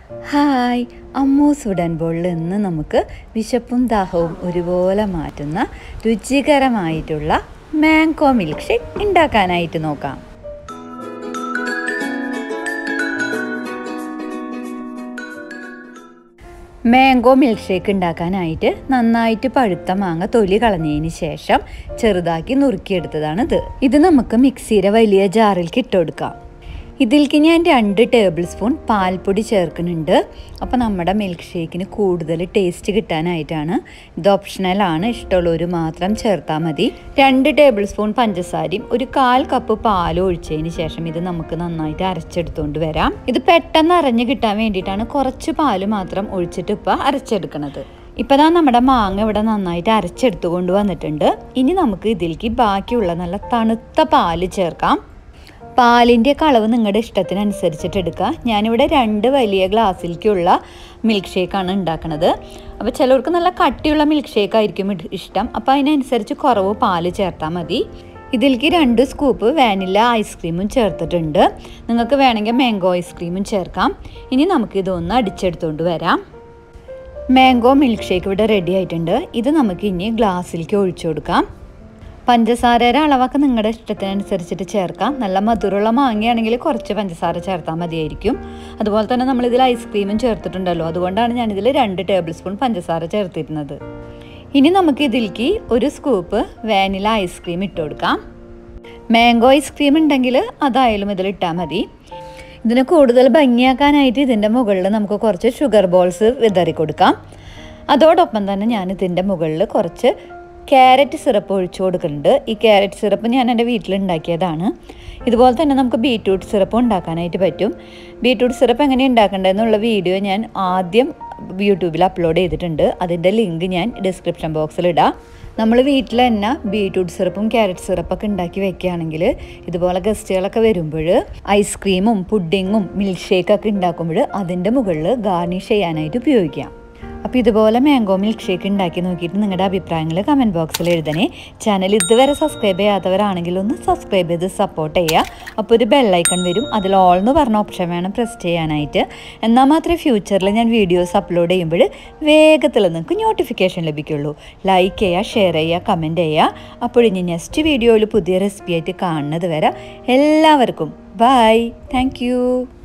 hi അമ്മൂസ് ഉടൻ ബോളിൽ ഇന്ന് നമുക്ക് വിശപ്പും ദാഹവും ഒരുപോലെ മാറ്റുന്ന രുചികരമായിട്ടുള്ള മാംഗോ മിൽക്ക് ഷേക്ക് ഉണ്ടാക്കാനായിട്ട് നോക്കാം മാംഗോ മിൽക്ക് ഷേക്ക് ഉണ്ടാക്കാനായിട്ട് നന്നായിട്ട് പഴുത്ത മാങ്ങ തൊലി കളഞ്ഞതിന് ശേഷം ചെറുതാക്കി നുറുക്കിയെടുത്തതാണിത് ഇത് നമുക്ക് മിക്സിയുടെ വലിയ ജാറിലേക്ക് ഇട്ടുകൊടുക്കാം ഇതിലേക്ക് ഞാൻ രണ്ട് ടേബിൾ സ്പൂൺ പാൽപ്പൊടി ചേർക്കുന്നുണ്ട് അപ്പോൾ നമ്മുടെ മിൽക്ക് ഷേക്കിന് കൂടുതൽ ടേസ്റ്റ് കിട്ടാനായിട്ടാണ് ഇത് ഓപ്ഷണലാണ് ഇഷ്ടമുള്ളവർ മാത്രം ചേർത്താൽ മതി രണ്ട് ടേബിൾ സ്പൂൺ പഞ്ചസാരയും ഒരു കാൽ കപ്പ് പാലും ഒഴിച്ചതിന് ശേഷം ഇത് നമുക്ക് നന്നായിട്ട് അരച്ചെടുത്തുകൊണ്ട് വരാം ഇത് പെട്ടെന്ന് അരഞ്ഞ് കിട്ടാൻ വേണ്ടിയിട്ടാണ് കുറച്ച് പാല് മാത്രം ഒഴിച്ചിട്ട് ഇപ്പോൾ അരച്ചെടുക്കുന്നത് ഇപ്പോൾ ദാ നമ്മുടെ മാങ്ങ ഇവിടെ നന്നായിട്ട് അരച്ചെടുത്തുകൊണ്ട് വന്നിട്ടുണ്ട് ഇനി നമുക്ക് ഇതിലേക്ക് ബാക്കിയുള്ള നല്ല തണുത്ത പാല് ചേർക്കാം പാലിൻ്റെ കളവ് നിങ്ങളുടെ ഇഷ്ടത്തിനനുസരിച്ചിട്ട് എടുക്കുക ഞാനിവിടെ രണ്ട് വലിയ ഗ്ലാസ്സിലേക്കുള്ള മിൽക്ക് ഷേക്കാണ് ഉണ്ടാക്കുന്നത് അപ്പോൾ ചിലർക്ക് നല്ല കട്ടിയുള്ള മിൽക്ക് ഷേക്ക് ആയിരിക്കും ഇഷ്ടം അപ്പോൾ അതിനനുസരിച്ച് കുറവ് പാല് ചേർത്താൽ മതി ഇതിലേക്ക് രണ്ട് സ്കൂപ്പ് വാനില ഐസ്ക്രീമും ചേർത്തിട്ടുണ്ട് നിങ്ങൾക്ക് വേണമെങ്കിൽ മാംഗോ ഐസ്ക്രീമും ചേർക്കാം ഇനി നമുക്കിതൊന്ന് അടിച്ചെടുത്തുകൊണ്ട് വരാം മാംഗോ മിൽക്ക് ഷേക്ക് ഇവിടെ റെഡി ആയിട്ടുണ്ട് ഇത് നമുക്ക് ഇനി ഗ്ലാസ്സിലേക്ക് ഒഴിച്ചു കൊടുക്കാം പഞ്ചസാരയുടെ അളവൊക്കെ നിങ്ങളുടെ ഇഷ്ടത്തിനനുസരിച്ചിട്ട് ചേർക്കാം നല്ല മധുരമുള്ള മാങ്ങയാണെങ്കിൽ കുറച്ച് പഞ്ചസാര ചേർത്താൽ മതിയായിരിക്കും അതുപോലെ തന്നെ നമ്മളിതിൽ ഐസ്ക്രീമും ചേർത്തിട്ടുണ്ടല്ലോ അതുകൊണ്ടാണ് ഞാനിതിൽ രണ്ട് ടേബിൾ സ്പൂൺ പഞ്ചസാര ചേർത്തിരുന്നത് ഇനി നമുക്ക് ഇതിലേക്ക് ഒരു സ്കൂപ്പ് വാനില ഐസ്ക്രീം ഇട്ട് കൊടുക്കാം മാംഗോ ഐസ്ക്രീം ഉണ്ടെങ്കിൽ അതായാലും ഇതിൽ ഇട്ടാൽ മതി ഇതിന് കൂടുതൽ ഭംഗിയാക്കാനായിട്ട് ഇതിൻ്റെ മുകളിൽ നമുക്ക് കുറച്ച് ഷുഗർ ബോൾസ് വിതറി കൊടുക്കാം അതോടൊപ്പം തന്നെ ഞാൻ ഇതിൻ്റെ മുകളിൽ കുറച്ച് ക്യാരറ്റ് സിറപ്പ് ഒഴിച്ചു കൊടുക്കുന്നുണ്ട് ഈ ക്യാരറ്റ് സിറപ്പ് ഞാൻ എൻ്റെ വീട്ടിൽ ഉണ്ടാക്കിയതാണ് ഇതുപോലെ തന്നെ നമുക്ക് ബീട്രൂട്ട് സിറപ്പ് ഉണ്ടാക്കാനായിട്ട് പറ്റും ബീട്രൂട്ട് സിറപ്പ് എങ്ങനെ ഉണ്ടാക്കേണ്ടതെന്നുള്ള വീഡിയോ ഞാൻ ആദ്യം യൂട്യൂബിൽ അപ്ലോഡ് ചെയ്തിട്ടുണ്ട് അതിൻ്റെ ലിങ്ക് ഞാൻ ഡിസ്ക്രിപ്ഷൻ ബോക്സിൽ ഇടാം നമ്മൾ വീട്ടിൽ തന്നെ ബീട്രൂട്ട് സിറപ്പും ക്യാരറ്റ് സിറപ്പൊക്കെ ഉണ്ടാക്കി വെക്കുകയാണെങ്കിൽ ഇതുപോലെ ഗസ്റ്റുകളൊക്കെ വരുമ്പോൾ ഐസ്ക്രീമും പുഡിങ്ങും മിൽക്ക് ഷേക്കൊക്കെ ഉണ്ടാക്കുമ്പോൾ അതിൻ്റെ മുകളിൽ ഗാർണിഷ് ചെയ്യാനായിട്ട് ഉപയോഗിക്കാം അപ്പോൾ ഇതുപോലെ മാംഗോ മിൽക്ക് ഷേക്ക് ഉണ്ടാക്കി നോക്കിയിട്ട് നിങ്ങളുടെ അഭിപ്രായങ്ങൾ കമൻറ്റ് ബോക്സിൽ എഴുതണേ ചാനൽ ഇതുവരെ സബ്സ്ക്രൈബ് ചെയ്യാത്തവരാണെങ്കിൽ ഒന്ന് സബ്സ്ക്രൈബ് ചെയ്ത് സപ്പോർട്ട് ചെയ്യുക അപ്പോൾ ഒരു ബെല്ലൈക്കൺ വരും അതിൽ ഓൾ എന്ന് പറഞ്ഞ ഓപ്ഷൻ വേണം പ്രസ് ചെയ്യാനായിട്ട് എന്നാൽ മാത്രമേ ഫ്യൂച്ചറിൽ ഞാൻ വീഡിയോസ് അപ്ലോഡ് ചെയ്യുമ്പോൾ വേഗത്തിൽ നിങ്ങൾക്ക് നോട്ടിഫിക്കേഷൻ ലഭിക്കുള്ളൂ ലൈക്ക് ചെയ്യുക ഷെയർ ചെയ്യുക കമൻറ്റ് ചെയ്യുക അപ്പോൾ ഇനി നെക്സ്റ്റ് വീഡിയോയിൽ പുതിയ റെസിപ്പി ആയിട്ട് കാണുന്നത് വരെ എല്ലാവർക്കും ബൈ താങ്ക്